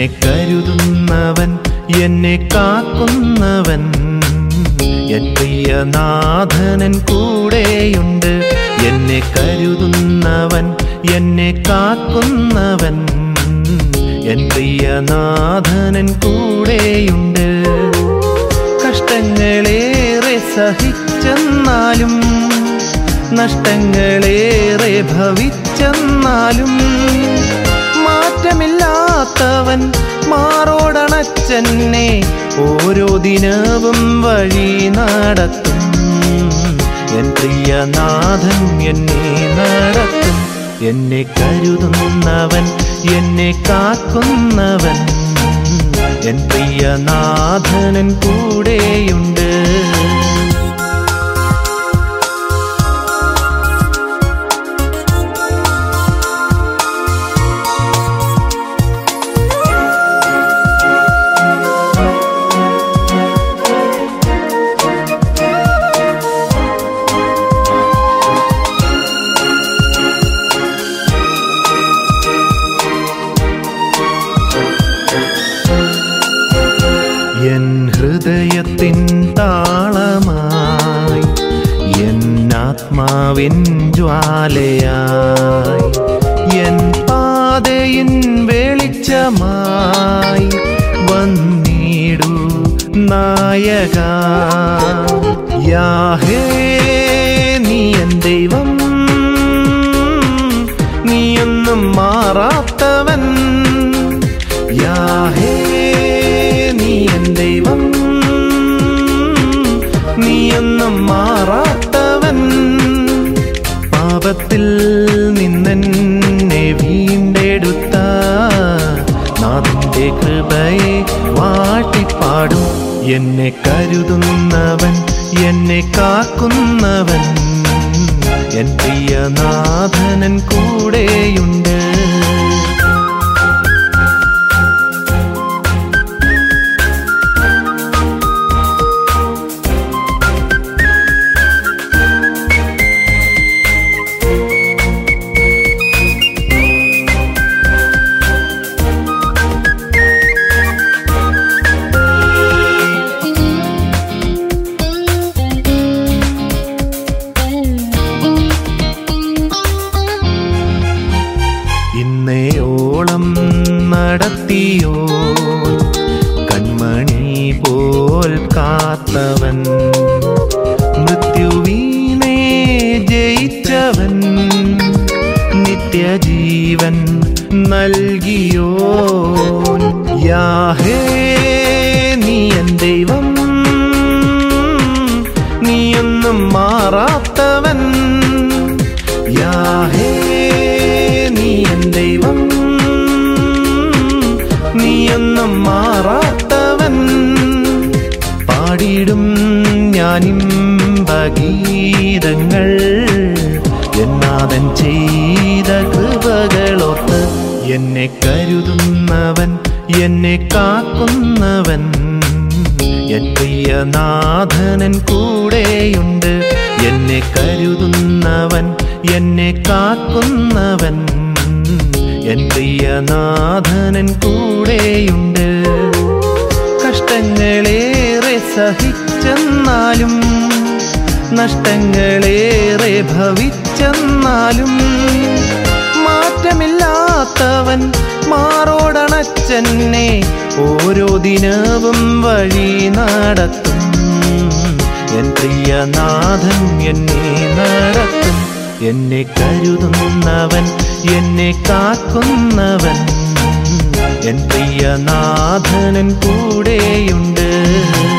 കരുതുന്നവൻ എന്നെ കാക്കുന്നവൻ എൻ പ്രിയനാഥനൻ കൂടെയുണ്ട് എന്നെ കരുതുന്നവൻ എന്നെ കാക്കുന്നവൻ എൻ പ്രിയനാഥനൻ കൂടെയുണ്ട് കഷ്ടങ്ങളേറെ സഹിച്ചെന്നാലും നഷ്ടങ്ങളേറെ ഭവിച്ചെന്നാലും മാറ്റമില്ലാത്തവൻ മാറോടണച്ചെന്നെ ഓരോ ദിനവും വഴി നടത്തും എൻ പ്രിയനാഥൻ എന്നെ നടത്തും എന്നെ കരുതുന്നവൻ എന്നെ കാക്കുന്നവൻ എൻ പ്രിയനാഥനൻ കൂടെയുണ്ട് എൻ ഹൃദയത്തിൻ താളമായി എൻ ആത്മാവിൻ ജ്വാലയായി എൻ പാതയിൻ വെളിച്ചമായി വന്നിടൂ നായക യാഹേ നീ എൻ ദൈവം നീയൊന്നും മാറാത്തവൻ യാഹേ നീ എൻ ദൈവം നീയൊന്നും മാറാത്തവൻ പാപത്തിൽ നിന്നെന്നെ വീണ്ടെടുത്ത നാഥന്റെ കൃപയെ വാട്ടിപ്പാടും എന്നെ കരുതുന്നവൻ എന്നെ കാക്കുന്നവൻ എൻ പ്രിയനാഥനൻ കൂടെയുണ്ട് ഇന്നയോളം നടത്തിയോ കൺമണി പോൽ കാത്തവൻ മൃത്യുവീനെ ജയിച്ചവൻ നിത്യജീവൻ നൽകിയോ യാഹേ നീ എൻ ദൈവം നീയൊന്നും മാറാത്തവൻ യാഹേ നീ എൻ ദൈവം നീയൊന്നും മാറാത്തവൻ പാടിയിടും ഞാനിമ്പഗീതങ്ങൾ എന്നാഥൻ ചെയ്ത കൃപകളോർത്ത് എന്നെ കരുതുന്നവൻ എന്നെ കാക്കുന്നവൻ എൻ പ്രിയനാഥനൻ കൂടെയുണ്ട് എന്നെ കരുതുന്നവൻ എന്നെ കാക്കുന്നവൻ എൻ പ്രിയനാഥനൻ കൂടെയുണ്ട് കഷ്ടങ്ങളേറെ സഹിച്ചെന്നാലും നഷ്ടങ്ങളേറെ ഭവിച്ചെന്നാലും മാറ്റമില്ലാത്തവൻ മാറോടണച്ചെന്നെ ഓരോ ദിനവും വഴി നടത്തും എൻ പ്രിയനാഥൻ എന്നെ നടത്തും എന്നെ കരുതുന്നവൻ എന്നെ കാക്കുന്നവൻ എൻ പ്രിയനാഥനൻ കൂടെയുണ്ട്